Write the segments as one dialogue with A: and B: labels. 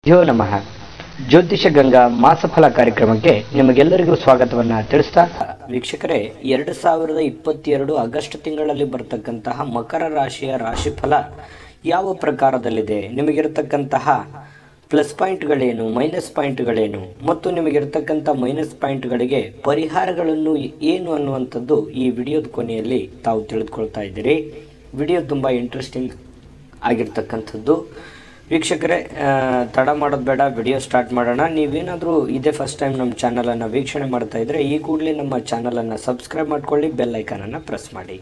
A: ಯೋ ನಮಃ ಜ್ಯೋತಿಷ ಗಂಗಾ ಮಾಸಫಲ ಕಾರ್ಯಕ್ರಮಕ್ಕೆ ನಿಮಗೆಲ್ಲರಿಗೂ ಸ್ವಾಗತವನ್ನ ತಿಳಿಸ್ತಾ ವೀಕ್ಷಕರೇ ಎರಡು ಸಾವಿರದ ಇಪ್ಪತ್ತೆರಡು ಆಗಸ್ಟ್ ತಿಂಗಳಲ್ಲಿ ಬರ್ತಕ್ಕಂತಹ ಮಕರ ರಾಶಿಯ ರಾಶಿಫಲ ಯಾವ ಪ್ರಕಾರದಲ್ಲಿದೆ ನಿಮಗಿರತಕ್ಕಂತಹ ಪ್ಲಸ್ ಪಾಯಿಂಟ್ಗಳೇನು ಮೈನಸ್ ಪಾಯಿಂಟ್ಗಳೇನು ಮತ್ತು ನಿಮಗಿರ್ತಕ್ಕಂಥ ಮೈನಸ್ ಪಾಯಿಂಟ್ಗಳಿಗೆ ಪರಿಹಾರಗಳನ್ನು ಏನು ಅನ್ನುವಂಥದ್ದು ಈ ವಿಡಿಯೋದ ಕೊನೆಯಲ್ಲಿ ತಾವು ತಿಳಿದುಕೊಳ್ತಾ ಇದ್ದೀರಿ ವಿಡಿಯೋ ತುಂಬ ಇಂಟ್ರೆಸ್ಟಿಂಗ್ ಆಗಿರ್ತಕ್ಕಂಥದ್ದು ವೀಕ್ಷಕರೇ ಆ, ತಡ ಮಾಡೋದು ಬೇಡ ವಿಡಿಯೋ ಸ್ಟಾರ್ಟ್ ಮಾಡೋಣ ನೀವೇನಾದರೂ ಇದೇ ಫಸ್ಟ್ ಟೈಮ್ ನಮ್ಮ ಚಾನಲನ್ನು ವೀಕ್ಷಣೆ ಮಾಡ್ತಾ ಇದ್ದರೆ ಈ ಕೂಡಲೇ ನಮ್ಮ ಚಾನಲನ್ನು ಸಬ್ಸ್ಕ್ರೈಬ್ ಮಾಡ್ಕೊಳ್ಳಿ ಬೆಲ್ ಐಕಾನನ್ನು ಪ್ರೆಸ್ ಮಾಡಿ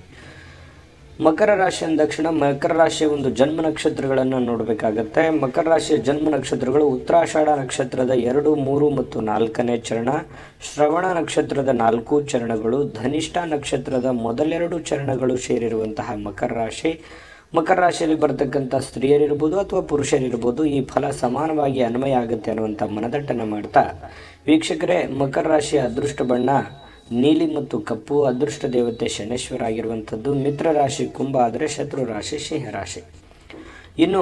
A: ಮಕರ ರಾಶಿ ಅಂದ ತಕ್ಷಣ ಮಕರ ರಾಶಿಯ ಒಂದು ಜನ್ಮ ನಕ್ಷತ್ರಗಳನ್ನು ನೋಡಬೇಕಾಗತ್ತೆ ಮಕರ ರಾಶಿಯ ಜನ್ಮ ನಕ್ಷತ್ರಗಳು ಉತ್ತರಾಷಾಢ ನಕ್ಷತ್ರದ ಎರಡು ಮೂರು ಮತ್ತು ನಾಲ್ಕನೇ ಚರಣ ಶ್ರವಣ ನಕ್ಷತ್ರದ ನಾಲ್ಕು ಚರಣಗಳು ಧನಿಷ್ಠ ನಕ್ಷತ್ರದ ಮೊದಲೆರಡು ಚರಣಗಳು ಸೇರಿರುವಂತಹ ಮಕರ ರಾಶಿ ಮಕರ ರಾಶಿಯಲ್ಲಿ ಬರ್ತಕ್ಕಂಥ ಸ್ತ್ರೀಯರಿರ್ಬೋದು ಅಥವಾ ಪುರುಷರಿರ್ಬೋದು ಈ ಫಲ ಸಮಾನವಾಗಿ ಅನ್ವಯ ಆಗುತ್ತೆ ಅನ್ನುವಂಥ ಮನದಟ್ಟನ್ನು ಮಾಡ್ತಾ ವೀಕ್ಷಕರೇ ಮಕರ ರಾಶಿಯ ಅದೃಷ್ಟ ಬಣ್ಣ ನೀಲಿ ಮತ್ತು ಕಪ್ಪು ಅದೃಷ್ಟ ದೇವತೆ ಶನೇಶ್ವರ ಆಗಿರುವಂಥದ್ದು ಮಿತ್ರ ರಾಶಿ ಕುಂಭ ಆದರೆ ಶತ್ರು ರಾಶಿ ಸಿಂಹರಾಶಿ ಇನ್ನು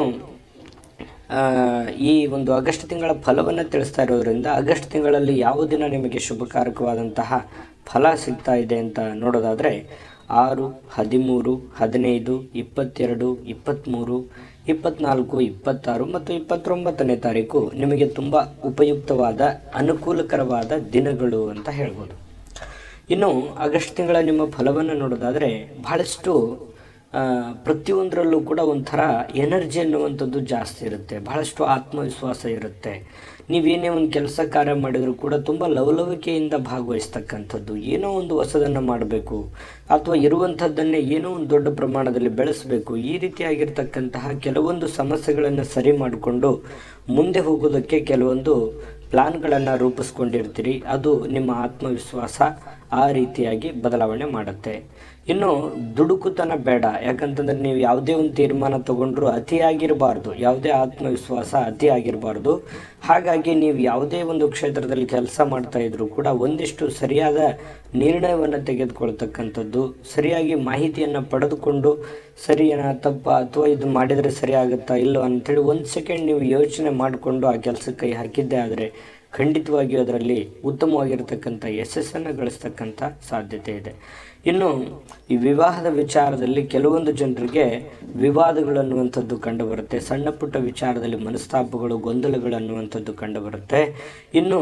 A: ಆ, ಈ ಒಂದು ಆಗಸ್ಟ್ ತಿಂಗಳ ಫಲವನ್ನು ತಿಳಿಸ್ತಾ ಇರೋದ್ರಿಂದ ಆಗಸ್ಟ್ ತಿಂಗಳಲ್ಲಿ ಯಾವ ದಿನ ನಿಮಗೆ ಶುಭಕಾರಕವಾದಂತಹ ಫಲ ಸಿಗ್ತಾ ಇದೆ ಅಂತ ನೋಡೋದಾದರೆ ಆರು ಹದಿಮೂರು ಹದಿನೈದು ಇಪ್ಪತ್ತೆರಡು ಇಪ್ಪತ್ತ್ಮೂರು ಇಪ್ಪತ್ನಾಲ್ಕು ಇಪ್ಪತ್ತಾರು ಮತ್ತು ಇಪ್ಪತ್ತೊಂಬತ್ತನೇ ತಾರೀಕು ನಿಮಗೆ ತುಂಬ ಉಪಯುಕ್ತವಾದ ಅನುಕೂಲಕರವಾದ ದಿನಗಳು ಅಂತ ಹೇಳ್ಬೋದು ಇನ್ನು ಆಗಸ್ಟ್ ತಿಂಗಳ ನಿಮ್ಮ ಫಲವನ್ನು ನೋಡೋದಾದರೆ ಬಹಳಷ್ಟು ಆ, ಪ್ರತಿಯೊಂದರಲ್ಲೂ ಕೂಡ ಒಂಥರ ಎನರ್ಜಿ ಅನ್ನುವಂಥದ್ದು ಜಾಸ್ತಿ ಇರುತ್ತೆ ಬಹಳಷ್ಟು ಆತ್ಮವಿಶ್ವಾಸ ಇರುತ್ತೆ ನೀವೇನೇ ಒಂದು ಕೆಲಸ ಕಾರ್ಯ ಮಾಡಿದರೂ ಕೂಡ ತುಂಬ ಲವಲವಿಕೆಯಿಂದ ಭಾಗವಹಿಸ್ತಕ್ಕಂಥದ್ದು ಏನೋ ಒಂದು ಹೊಸದನ್ನು ಮಾಡಬೇಕು ಅಥವಾ ಇರುವಂಥದ್ದನ್ನೇ ಏನೋ ಒಂದು ದೊಡ್ಡ ಪ್ರಮಾಣದಲ್ಲಿ ಬೆಳೆಸಬೇಕು ಈ ರೀತಿಯಾಗಿರ್ತಕ್ಕಂತಹ ಕೆಲವೊಂದು ಸಮಸ್ಯೆಗಳನ್ನು ಸರಿ ಮಾಡಿಕೊಂಡು ಮುಂದೆ ಹೋಗೋದಕ್ಕೆ ಕೆಲವೊಂದು ಪ್ಲಾನ್ಗಳನ್ನು ರೂಪಿಸ್ಕೊಂಡಿರ್ತೀರಿ ಅದು ನಿಮ್ಮ ಆತ್ಮವಿಶ್ವಾಸ ಆ ರೀತಿಯಾಗಿ ಬದಲಾವಣೆ ಮಾಡುತ್ತೆ ಇನ್ನು ದುಡುಕುತನ ಬೇಡ ಯಾಕಂತಂದ್ರೆ ನೀವು ಯಾವುದೇ ಒಂದು ತೀರ್ಮಾನ ತಗೊಂಡ್ರು ಅತಿಯಾಗಿರಬಾರ್ದು ಯಾವುದೇ ಆತ್ಮವಿಶ್ವಾಸ ಅತಿ ಆಗಿರಬಾರ್ದು ಹಾಗಾಗಿ ನೀವು ಯಾವುದೇ ಒಂದು ಕ್ಷೇತ್ರದಲ್ಲಿ ಕೆಲಸ ಮಾಡ್ತಾ ಇದ್ರೂ ಕೂಡ ಒಂದಿಷ್ಟು ಸರಿಯಾದ ನಿರ್ಣಯವನ್ನು ತೆಗೆದುಕೊಳ್ತಕ್ಕಂಥದ್ದು ಸರಿಯಾಗಿ ಮಾಹಿತಿಯನ್ನು ಪಡೆದುಕೊಂಡು ಸರಿಯೇನಾ ತಪ್ಪ ಅಥವಾ ಇದು ಮಾಡಿದರೆ ಸರಿ ಆಗುತ್ತಾ ಇಲ್ಲೋ ಅಂಥೇಳಿ ಒಂದು ಸೆಕೆಂಡ್ ನೀವು ಯೋಚನೆ ಮಾಡಿಕೊಂಡು ಆ ಕೆಲಸಕ್ಕೆ ಕೈ ಹಾಕಿದ್ದೇ ಆದರೆ ಖಂಡಿತವಾಗಿಯೂ ಅದರಲ್ಲಿ ಉತ್ತಮವಾಗಿರ್ತಕ್ಕಂಥ ಯಶಸ್ಸನ್ನು ಗಳಿಸ್ತಕ್ಕಂಥ ಸಾಧ್ಯತೆ ಇದೆ ಇನ್ನು ಈ ವಿವಾಹದ ವಿಚಾರದಲ್ಲಿ ಕೆಲವೊಂದು ಜನರಿಗೆ ವಿವಾದಗಳು ಅನ್ನುವಂಥದ್ದು ಕಂಡುಬರುತ್ತೆ ಸಣ್ಣ ಪುಟ್ಟ ವಿಚಾರದಲ್ಲಿ ಮನಸ್ತಾಪಗಳು ಗೊಂದಲಗಳು ಅನ್ನುವಂಥದ್ದು ಕಂಡುಬರುತ್ತೆ ಇನ್ನು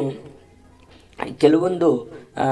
A: ಕೆಲವೊಂದು ಆ,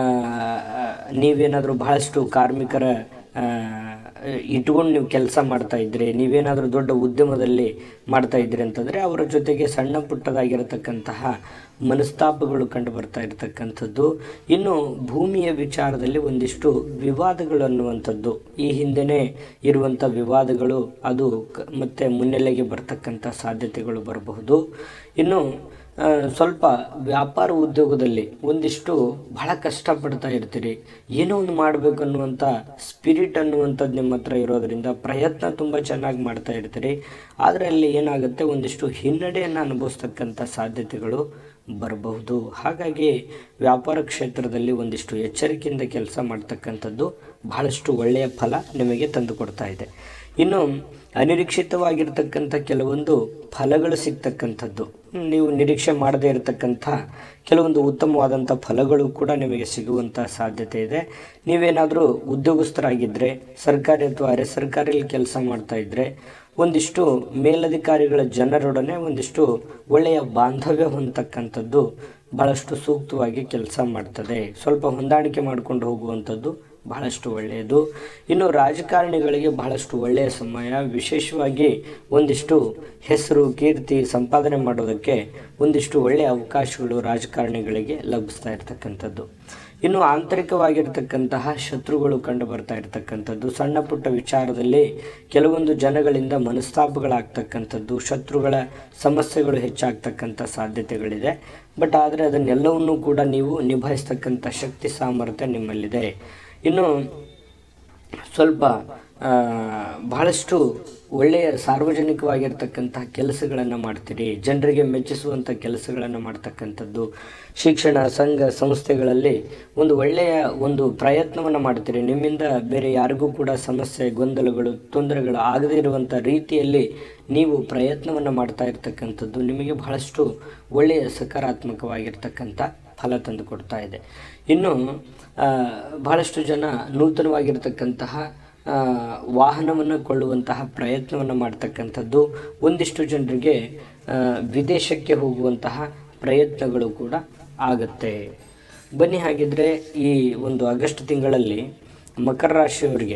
A: ನೀವೇನಾದರೂ ಬಹಳಷ್ಟು ಕಾರ್ಮಿಕರ ಆ, ಇಟ್ಕೊಂಡು ನೀವು ಕೆಲಸ ಮಾಡ್ತಾ ಇದ್ರಿ ನೀವೇನಾದರೂ ದೊಡ್ಡ ಉದ್ಯಮದಲ್ಲಿ ಮಾಡ್ತಾ ಇದ್ರಿ ಅಂತಂದರೆ ಅವರ ಜೊತೆಗೆ ಸಣ್ಣ ಪುಟ್ಟದಾಗಿರತಕ್ಕಂತಹ ಮನಸ್ತಾಪಗಳು ಕಂಡು ಬರ್ತಾ ಇರತಕ್ಕಂಥದ್ದು ಇನ್ನು ಭೂಮಿಯ ವಿಚಾರದಲ್ಲಿ ಒಂದಿಷ್ಟು ವಿವಾದಗಳು ಅನ್ನುವಂಥದ್ದು ಈ ಹಿಂದೆನೇ ಇರುವಂಥ ವಿವಾದಗಳು ಅದು ಕ- ಮತ್ತೆ ಮುನ್ನೆಲೆಗೆ ಬರ್ತಕ್ಕಂಥ ಸಾಧ್ಯತೆಗಳು ಬರಬಹುದು ಇನ್ನು ಆ, ಸ್ವಲ್ಪ ವ್ಯಾಪಾರ ಉದ್ಯೋಗದಲ್ಲಿ ಒಂದಿಷ್ಟು ಬಹಳ ಕಷ್ಟಪಡ್ತಾ ಇರ್ತೀರಿ ಏನೋ ಒಂದು ಮಾಡಬೇಕು ಅನ್ನುವಂಥ ಸ್ಪಿರಿಟ್ ಅನ್ನುವಂಥದ್ದು ನಿಮ್ಮ ಹತ್ರ ಇರೋದ್ರಿಂದ ಪ್ರಯತ್ನ ತುಂಬ ಚೆನ್ನಾಗಿ ಮಾಡ್ತಾ ಇರ್ತೀರಿ ಆದರೆ ಅಲ್ಲಿ ಏನಾಗುತ್ತೆ ಒಂದಿಷ್ಟು ಹಿನ್ನಡೆಯನ್ನು ಅನುಭವಿಸ್ತಕ್ಕಂಥ ಸಾಧ್ಯತೆಗಳು ಬರಬಹುದು ಹಾಗಾಗಿ ವ್ಯಾಪಾರ ಕ್ಷೇತ್ರದಲ್ಲಿ ಒಂದಿಷ್ಟು ಎಚ್ಚರಿಕೆಯಿಂದ ಕೆಲಸ ಮಾಡ್ತಕ್ಕಂಥದ್ದು ಬಹಳಷ್ಟು ಒಳ್ಳೆಯ ಫಲ ನಿಮಗೆ ತಂದು ಕೊಡ್ತಾ ಇದೆ ಇನ್ನು ಅನಿರೀಕ್ಷಿತವಾಗಿರ್ತಕ್ಕಂಥ ಕೆಲವೊಂದು ಫಲಗಳು ಸಿಗ್ತಕ್ಕಂಥದ್ದು ನೀವು ನಿರೀಕ್ಷೆ ಮಾಡದೇ ಇರತಕ್ಕಂಥ ಕೆಲವೊಂದು ಉತ್ತಮವಾದಂಥ ಫಲಗಳು ಕೂಡ ನಿಮಗೆ ಸಿಗುವಂಥ ಸಾಧ್ಯತೆ ಇದೆ ನೀವೇನಾದರೂ ಉದ್ಯೋಗಸ್ಥರಾಗಿದ್ದರೆ ಸರ್ಕಾರಿ ಅಥವಾ ಅರೆ ಸರ್ಕಾರಿಯಲ್ಲಿ ಕೆಲಸ ಮಾಡ್ತಾ ಇದ್ದರೆ ಒಂದಿಷ್ಟು ಮೇಲಧಿಕಾರಿಗಳ ಜನರೊಡನೆ ಒಂದಿಷ್ಟು ಒಳ್ಳೆಯ ಬಾಂಧವ್ಯ ಹೊಂದತಕ್ಕಂಥದ್ದು ಬಹಳಷ್ಟು ಸೂಕ್ತವಾಗಿ ಕೆಲಸ ಮಾಡ್ತದೆ ಸ್ವಲ್ಪ ಹೊಂದಾಣಿಕೆ ಮಾಡಿಕೊಂಡು ಹೋಗುವಂಥದ್ದು ಬಹಳಷ್ಟು ಒಳ್ಳೆಯದು ಇನ್ನು ರಾಜಕಾರಣಿಗಳಿಗೆ ಬಹಳಷ್ಟು ಒಳ್ಳೆಯ ಸಮಯ ವಿಶೇಷವಾಗಿ ಒಂದಿಷ್ಟು ಹೆಸರು ಕೀರ್ತಿ ಸಂಪಾದನೆ ಮಾಡೋದಕ್ಕೆ ಒಂದಿಷ್ಟು ಒಳ್ಳೆಯ ಅವಕಾಶಗಳು ರಾಜಕಾರಣಿಗಳಿಗೆ ಲಭಿಸ್ತಾ ಇರತಕ್ಕಂಥದ್ದು ಇನ್ನು ಆಂತರಿಕವಾಗಿರ್ತಕ್ಕಂತಹ ಶತ್ರುಗಳು ಕಂಡು ಬರ್ತಾ ಇರತಕ್ಕಂಥದ್ದು ಸಣ್ಣ ಪುಟ್ಟ ವಿಚಾರದಲ್ಲಿ ಕೆಲವೊಂದು ಜನಗಳಿಂದ ಮನಸ್ತಾಪಗಳಾಗ್ತಕ್ಕಂಥದ್ದು ಶತ್ರುಗಳ ಸಮಸ್ಯೆಗಳು ಹೆಚ್ಚಾಗ್ತಕ್ಕಂಥ ಸಾಧ್ಯತೆಗಳಿದೆ ಬಟ್ ಆದರೆ ಅದನ್ನೆಲ್ಲವನ್ನೂ ಕೂಡ ನೀವು ನಿಭಾಯಿಸ್ತಕ್ಕಂಥ ಶಕ್ತಿ ಸಾಮರ್ಥ್ಯ ನಿಮ್ಮಲ್ಲಿದೆ ಇನ್ನು ಸ್ವಲ್ಪ ಆ, ಬಹಳಷ್ಟು ಒಳ್ಳೆಯ ಸಾರ್ವಜನಿಕವಾಗಿರ್ತಕ್ಕಂತಹ ಕೆಲಸಗಳನ್ನು ಮಾಡ್ತೀರಿ ಜನರಿಗೆ ಮೆಚ್ಚಿಸುವಂಥ ಕೆಲಸಗಳನ್ನು ಮಾಡ್ತಕ್ಕಂಥದ್ದು ಶಿಕ್ಷಣ ಸಂಘ ಸಂಸ್ಥೆಗಳಲ್ಲಿ ಒಂದು ಒಳ್ಳೆಯ ಒಂದು ಪ್ರಯತ್ನವನ್ನು ಮಾಡ್ತೀರಿ ನಿಮ್ಮಿಂದ ಬೇರೆ ಯಾರಿಗೂ ಕೂಡ ಸಮಸ್ಯೆ ಗೊಂದಲಗಳು ತೊಂದರೆಗಳು ಆಗದೇ ಇರುವಂಥ ರೀತಿಯಲ್ಲಿ ನೀವು ಪ್ರಯತ್ನವನ್ನು ಮಾಡ್ತಾ ಇರ್ತಕ್ಕಂಥದ್ದು ನಿಮಗೆ ಬಹಳಷ್ಟು ಒಳ್ಳೆಯ ಸಕಾರಾತ್ಮಕವಾಗಿರ್ತಕ್ಕಂಥ ಫಲ ತಂದು ಕೊಡ್ತಾ ಇದೆ ಇನ್ನು ಆ, ಬಹಳಷ್ಟು ಜನ ನೂತನವಾಗಿರ್ತಕ್ಕಂತಹ ಆ, ವಾಹನವನ್ನು ಕೊಳ್ಳುವಂತಹ ಪ್ರಯತ್ನವನ್ನು ಮಾಡ್ತಕ್ಕಂಥದ್ದು ಒಂದಿಷ್ಟು ಜನರಿಗೆ ಆ, ವಿದೇಶಕ್ಕೆ ಹೋಗುವಂತಹ ಪ್ರಯತ್ನಗಳು ಕೂಡ ಆಗುತ್ತೆ ಬನ್ನಿ ಹಾಗಿದ್ರೆ ಈ ಒಂದು ಆಗಸ್ಟ್ ತಿಂಗಳಲ್ಲಿ ಮಕರ ರಾಶಿಯವರಿಗೆ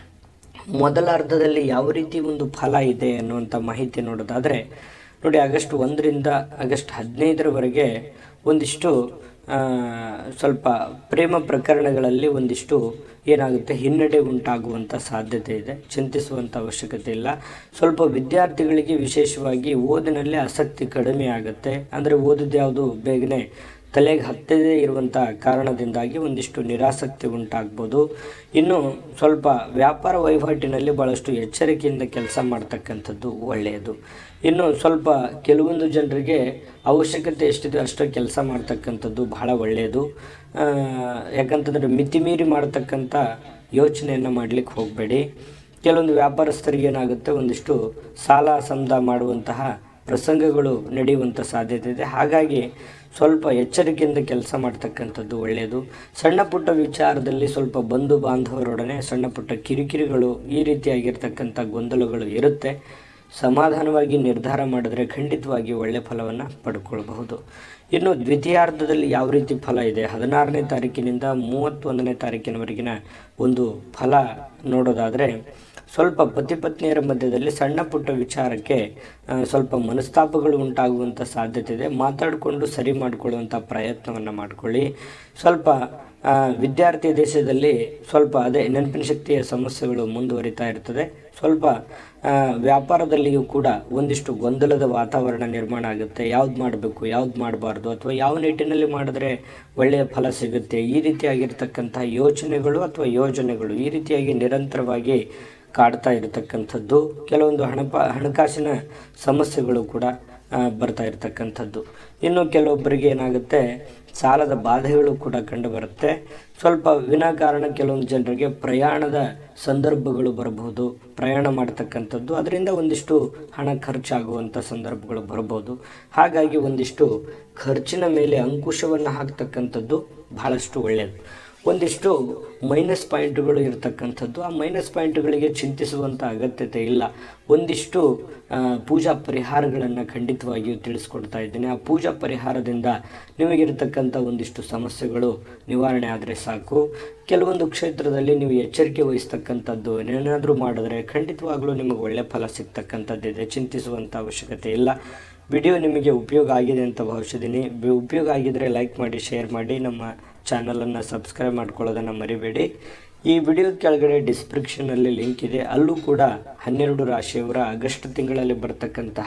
A: ಮೊದಲ ಅರ್ಧದಲ್ಲಿ ಯಾವ ರೀತಿ ಒಂದು ಫಲ ಇದೆ ಅನ್ನುವಂಥ ಮಾಹಿತಿ ನೋಡೋದಾದರೆ ನೋಡಿ ಆಗಸ್ಟ್ ಒಂದರಿಂದ ಆಗಸ್ಟ್ ಹದಿನೈದರವರೆಗೆ ಒಂದಿಷ್ಟು ಆ, ಸ್ವಲ್ಪ ಪ್ರೇಮ ಪ್ರಕರಣಗಳಲ್ಲಿ ಒಂದಿಷ್ಟು ಏನಾಗುತ್ತೆ ಹಿನ್ನಡೆ ಉಂಟಾಗುವಂಥ ಸಾಧ್ಯತೆ ಇದೆ ಚಿಂತಿಸುವಂಥ ಅವಶ್ಯಕತೆ ಇಲ್ಲ ಸ್ವಲ್ಪ ವಿದ್ಯಾರ್ಥಿಗಳಿಗೆ ವಿಶೇಷವಾಗಿ ಓದಿನಲ್ಲಿ ಆಸಕ್ತಿ ಕಡಿಮೆ ಆಗುತ್ತೆ ಅಂದರೆ ಓದಿದ್ದು ಯಾವುದು ಬೇಗನೆ ತಲೆಗೆ ಹತ್ತದೇ ಇರುವಂಥ ಕಾರಣದಿಂದಾಗಿ ಒಂದಿಷ್ಟು ನಿರಾಸಕ್ತಿ ಉಂಟಾಗ್ಬೋದು ಇನ್ನು ಸ್ವಲ್ಪ ವ್ಯಾಪಾರ ವಹಿವಾಟಿನಲ್ಲಿ ಭಾಳಷ್ಟು ಎಚ್ಚರಿಕೆಯಿಂದ ಕೆಲಸ ಮಾಡ್ತಕ್ಕಂಥದ್ದು ಒಳ್ಳೆಯದು ಇನ್ನು ಸ್ವಲ್ಪ ಕೆಲವೊಂದು ಜನರಿಗೆ ಅವಶ್ಯಕತೆ ಎಷ್ಟಿದೆ ಅಷ್ಟು ಕೆಲಸ ಮಾಡ್ತಕ್ಕಂಥದ್ದು ಬಹಳ ಒಳ್ಳೆಯದು ಆ, ಯಾಕಂತಂದರೆ ಮಿತಿಮೀರಿ ಮಾಡ್ತಕ್ಕಂಥ ಯೋಚನೆಯನ್ನು ಮಾಡಲಿಕ್ಕೆ ಹೋಗಬೇಡಿ ಕೆಲವೊಂದು ವ್ಯಾಪಾರಸ್ಥರಿಗೆ ಏನಾಗುತ್ತೆ ಒಂದಿಷ್ಟು ಸಾಲ ಸಮದ ಮಾಡುವಂತಹ ಪ್ರಸಂಗಗಳು ನಡೆಯುವಂಥ ಸಾಧ್ಯತೆ ಇದೆ ಹಾಗಾಗಿ ಸ್ವಲ್ಪ ಎಚ್ಚರಿಕೆಯಿಂದ ಕೆಲಸ ಮಾಡ್ತಕ್ಕಂಥದ್ದು ಒಳ್ಳೆಯದು ಸಣ್ಣ ಪುಟ್ಟ ವಿಚಾರದಲ್ಲಿ ಸ್ವಲ್ಪ ಬಂಧು ಬಾಂಧವರೊಡನೆ ಸಣ್ಣ ಪುಟ್ಟ ಕಿರಿಕಿರಿಗಳು ಈ ರೀತಿಯಾಗಿರ್ತಕ್ಕಂಥ ಗೊಂದಲಗಳು ಇರುತ್ತೆ ಸಮಾಧಾನವಾಗಿ ನಿರ್ಧಾರ ಮಾಡಿದ್ರೆ ಖಂಡಿತವಾಗಿ ಒಳ್ಳೆಯ ಫಲವನ್ನು ಪಡ್ಕೊಳ್ಬಹುದು ಇನ್ನು ದ್ವಿತೀಯಾರ್ಧದಲ್ಲಿ ಯಾವ ರೀತಿ ಫಲ ಇದೆ ಹದಿನಾರನೇ ತಾರೀಕಿನಿಂದ ಮೂವತ್ತೊಂದನೇ ತಾರೀಕಿನವರೆಗಿನ ಒಂದು ಫಲ ನೋಡೋದಾದರೆ ಸ್ವಲ್ಪ ಪತಿ ಪತ್ನಿಯರ ಮಧ್ಯದಲ್ಲಿ ಸಣ್ಣ ಪುಟ್ಟ ವಿಚಾರಕ್ಕೆ ಆ, ಸ್ವಲ್ಪ ಮನಸ್ತಾಪಗಳು ಉಂಟಾಗುವಂಥ ಸಾಧ್ಯತೆ ಇದೆ ಮಾತಾಡಿಕೊಂಡು ಸರಿ ಮಾಡಿಕೊಳ್ಳುವಂಥ ಪ್ರಯತ್ನವನ್ನು ಮಾಡಿಕೊಳ್ಳಿ ಸ್ವಲ್ಪ ಆ, ವಿದ್ಯಾರ್ಥಿ ದೇಶದಲ್ಲಿ ಸ್ವಲ್ಪ ಅದೇ ನೆನಪಿನ ಶಕ್ತಿಯ ಸಮಸ್ಯೆಗಳು ಮುಂದುವರಿತಾ ಇರ್ತದೆ ಸ್ವಲ್ಪ ಆ, ವ್ಯಾಪಾರದಲ್ಲಿಯೂ ಕೂಡ ಒಂದಿಷ್ಟು ಗೊಂದಲದ ವಾತಾವರಣ ನಿರ್ಮಾಣ ಆಗುತ್ತೆ ಯಾವ್ದು ಮಾಡಬೇಕು ಯಾವ್ದು ಮಾಡಬಾರ್ದು ಅಥವಾ ಯಾವ ನಿಟ್ಟಿನಲ್ಲಿ ಮಾಡಿದ್ರೆ ಒಳ್ಳೆಯ ಫಲ ಸಿಗುತ್ತೆ ಈ ರೀತಿಯಾಗಿರ್ತಕ್ಕಂಥ ಯೋಚನೆಗಳು ಅಥವಾ ಯೋಜನೆಗಳು ಈ ರೀತಿಯಾಗಿ ನಿರಂತರವಾಗಿ ಕಾಡ್ತಾ ಇರತಕ್ಕಂಥದ್ದು ಕೆಲವೊಂದು ಹಣಪ ಹಣಕಾಸಿನ ಸಮಸ್ಯೆಗಳು ಕೂಡ ಆ, ಬರ್ತಾ ಇರತಕ್ಕಂಥದ್ದು ಇನ್ನು ಕೆಲವೊಬ್ಬರಿಗೆ ಏನಾಗುತ್ತೆ ಸಾಲದ ಬಾಧೆಗಳು ಕೂಡ ಕಂಡು ಬರುತ್ತೆ ಸ್ವಲ್ಪ ವಿನಾಕಾರಣ ಕೆಲವೊಂದು ಜನರಿಗೆ ಪ್ರಯಾಣದ ಸಂದರ್ಭಗಳು ಬರಬಹುದು ಪ್ರಯಾಣ ಮಾಡ್ತಕ್ಕಂಥದ್ದು ಅದರಿಂದ ಒಂದಿಷ್ಟು ಹಣ ಖರ್ಚಾಗುವಂಥ ಸಂದರ್ಭಗಳು ಬರ್ಬೋದು ಹಾಗಾಗಿ ಒಂದಿಷ್ಟು ಖರ್ಚಿನ ಮೇಲೆ ಅಂಕುಶವನ್ನು ಹಾಕ್ತಕ್ಕಂಥದ್ದು ಬಹಳಷ್ಟು ಒಳ್ಳೆಯದು ಒಂದಿಷ್ಟು ಮೈನಸ್ ಪಾಯಿಂಟ್ಗಳು ಇರತಕ್ಕಂಥದ್ದು ಆ ಮೈನಸ್ ಪಾಯಿಂಟ್ಗಳಿಗೆ ಚಿಂತಿಸುವಂಥ ಅಗತ್ಯತೆ ಇಲ್ಲ ಒಂದಿಷ್ಟು ಆ, ಪೂಜಾ ಪರಿಹಾರಗಳನ್ನು ಖಂಡಿತವಾಗಿಯೂ ತಿಳಿಸ್ಕೊಡ್ತಾ ಇದ್ದೇನೆ ಆ ಪೂಜಾ ಪರಿಹಾರದಿಂದ ನಿಮಗಿರತಕ್ಕಂಥ ಒಂದಿಷ್ಟು ಸಮಸ್ಯೆಗಳು ನಿವಾರಣೆ ಆದರೆ ಸಾಕು ಕೆಲವೊಂದು ಕ್ಷೇತ್ರದಲ್ಲಿ ನೀವು ಎಚ್ಚರಿಕೆ ವಹಿಸ್ತಕ್ಕಂಥದ್ದು ಏನಾದರೂ ಮಾಡಿದ್ರೆ ಖಂಡಿತವಾಗ್ಲೂ ನಿಮಗೆ ಒಳ್ಳೆಯ ಫಲ ಸಿಗ್ತಕ್ಕಂಥದ್ದಿದೆ ಚಿಂತಿಸುವಂಥ ಅವಶ್ಯಕತೆ ಇಲ್ಲ ವಿಡಿಯೋ ನಿಮಗೆ ಉಪಯೋಗ ಆಗಿದೆ ಅಂತ ಭಾವಿಸಿದ್ದೀನಿ ಬಿ- ಉಪಯೋಗ ಆಗಿದ್ದರೆ ಲೈಕ್ ಮಾಡಿ ಶೇರ್ ಮಾಡಿ ನಮ್ಮ ಚಾನಲನ್ನು ಸಬ್ಸ್ಕ್ರೈಬ್ ಮಾಡ್ಕೊಳ್ಳೋದನ್ನು ಮರಿಬೇಡಿ ಈ ವಿಡಿಯೋ ಕೆಳಗಡೆ ಡಿಸ್ಕ್ರಿಪ್ಷನಲ್ಲಿ ಲಿಂಕ್ ಇದೆ ಅಲ್ಲೂ ಕೂಡ ಹನ್ನೆರಡು ರಾಶಿಯವರ ಆಗಸ್ಟ್ ತಿಂಗಳಲ್ಲಿ ಬರ್ತಕ್ಕಂತಹ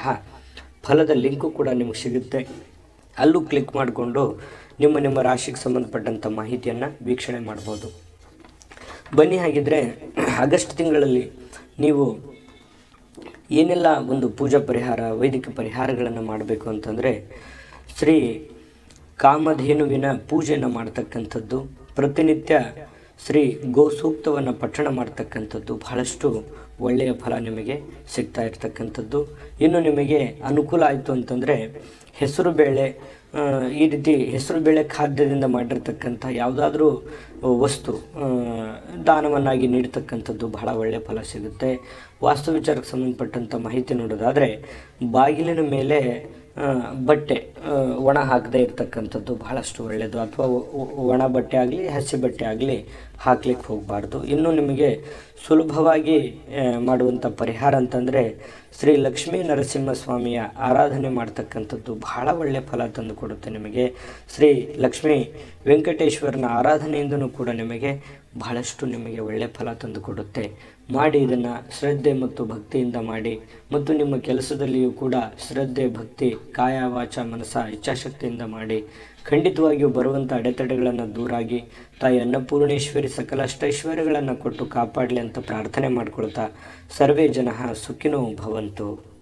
A: ಫಲದ ಲಿಂಕು ಕೂಡ ನಿಮಗೆ ಸಿಗುತ್ತೆ ಅಲ್ಲೂ ಕ್ಲಿಕ್ ಮಾಡಿಕೊಂಡು ನಿಮ್ಮ ನಿಮ್ಮ ರಾಶಿಗೆ ಸಂಬಂಧಪಟ್ಟಂಥ ಮಾಹಿತಿಯನ್ನು ವೀಕ್ಷಣೆ ಮಾಡ್ಬೋದು ಬನ್ನಿ ಹಾಗಿದ್ರೆ ಆಗಸ್ಟ್ ತಿಂಗಳಲ್ಲಿ ನೀವು ಏನೆಲ್ಲ ಒಂದು ಪೂಜಾ ಪರಿಹಾರ ವೈದಿಕ ಪರಿಹಾರಗಳನ್ನು ಮಾಡಬೇಕು ಅಂತಂದರೆ ಶ್ರೀ ಕಾಮಧೇನುವಿನ ಪೂಜೆಯನ್ನು ಮಾಡ್ತಕ್ಕಂಥದ್ದು ಪ್ರತಿನಿತ್ಯ ಶ್ರೀ ಗೋಸೂಕ್ತವನ್ನು ಪಠಣ ಮಾಡ್ತಕ್ಕಂಥದ್ದು ಬಹಳಷ್ಟು ಒಳ್ಳೆಯ ಫಲ ನಿಮಗೆ ಸಿಗ್ತಾ ಇರ್ತಕ್ಕಂಥದ್ದು ಇನ್ನು ನಿಮಗೆ ಅನುಕೂಲ ಆಯಿತು ಅಂತಂದರೆ ಹೆಸರು ಬೇಳೆ ಆ, ಈ ರೀತಿ ಹೆಸರು ಬೇಳೆ ಖಾದ್ಯದಿಂದ ಮಾಡಿರ್ತಕ್ಕಂಥ ಯಾವುದಾದ್ರೂ ವಸ್ತು ಆ, ದಾನವನ್ನಾಗಿ ನೀಡ್ತಕ್ಕಂಥದ್ದು ಬಹಳ ಒಳ್ಳೆಯ ಫಲ ಸಿಗುತ್ತೆ ವಾಸ್ತು ವಿಚಾರಕ್ಕೆ ಸಂಬಂಧಪಟ್ಟಂಥ ಮಾಹಿತಿ ನೋಡೋದಾದರೆ ಬಾಗಿಲಿನ ಮೇಲೆ ಆ, ಬಟ್ಟೆ ಆ, ಒಣ ಹಾಕದೇ ಇರತಕ್ಕಂಥದ್ದು ಬಹಳಷ್ಟು ಒಳ್ಳೆಯದು ಅಥವಾ ಒಣ ಬಟ್ಟೆ ಆಗಲಿ ಹಸಿ ಬಟ್ಟೆ ಆಗಲಿ ಹಾಕ್ಲಿಕ್ಕೆ ಹೋಗಬಾರ್ದು ಇನ್ನು ನಿಮಗೆ ಸುಲಭವಾಗಿ ಆ, ಮಾಡುವಂಥ ಪರಿಹಾರ ಅಂತಂದರೆ ಶ್ರೀ ಲಕ್ಷ್ಮೀ ನರಸಿಂಹಸ್ವಾಮಿಯ ಆರಾಧನೆ ಮಾಡ್ತಕ್ಕಂಥದ್ದು ಬಹಳ ಒಳ್ಳೆಯ ಫಲ ತಂದು ಕೊಡುತ್ತೆ ನಿಮಗೆ ಶ್ರೀ ಲಕ್ಷ್ಮೀ ವೆಂಕಟೇಶ್ವರನ ಆರಾಧನೆಯಿಂದನೂ ಕೂಡ ನಿಮಗೆ ಬಹಳಷ್ಟು ನಿಮಗೆ ಒಳ್ಳೆಯ ಫಲ ತಂದು ಕೊಡುತ್ತೆ ಮಾಡಿ ಇದನ್ನು ಶ್ರದ್ಧೆ ಮತ್ತು ಭಕ್ತಿಯಿಂದ ಮಾಡಿ ಮತ್ತು ನಿಮ್ಮ ಕೆಲಸದಲ್ಲಿಯೂ ಕೂಡ ಶ್ರದ್ಧೆ ಭಕ್ತಿ ಕಾಯ ವಾಚ ಮನಸ ಇಚ್ಛಾಶಕ್ತಿಯಿಂದ ಮಾಡಿ ಖಂಡಿತವಾಗಿಯೂ ಬರುವಂಥ ಅಡೆತಡೆಗಳನ್ನು ದೂರಾಗಿ ತಾಯಿ ಅನ್ನಪೂರ್ಣೇಶ್ವರಿ ಈಶ್ವರಿ ಸಕಲಷ್ಟ ಐಶ್ವರ್ಯಗಳನ್ನು ಕೊಟ್ಟು ಕಾಪಾಡಲಿ ಅಂತ ಪ್ರಾರ್ಥನೆ ಮಾಡ್ಕೊಳ್ತಾ ಸರ್ವೇ ಜನ ಸುಖಿನೋ ಭವಂತು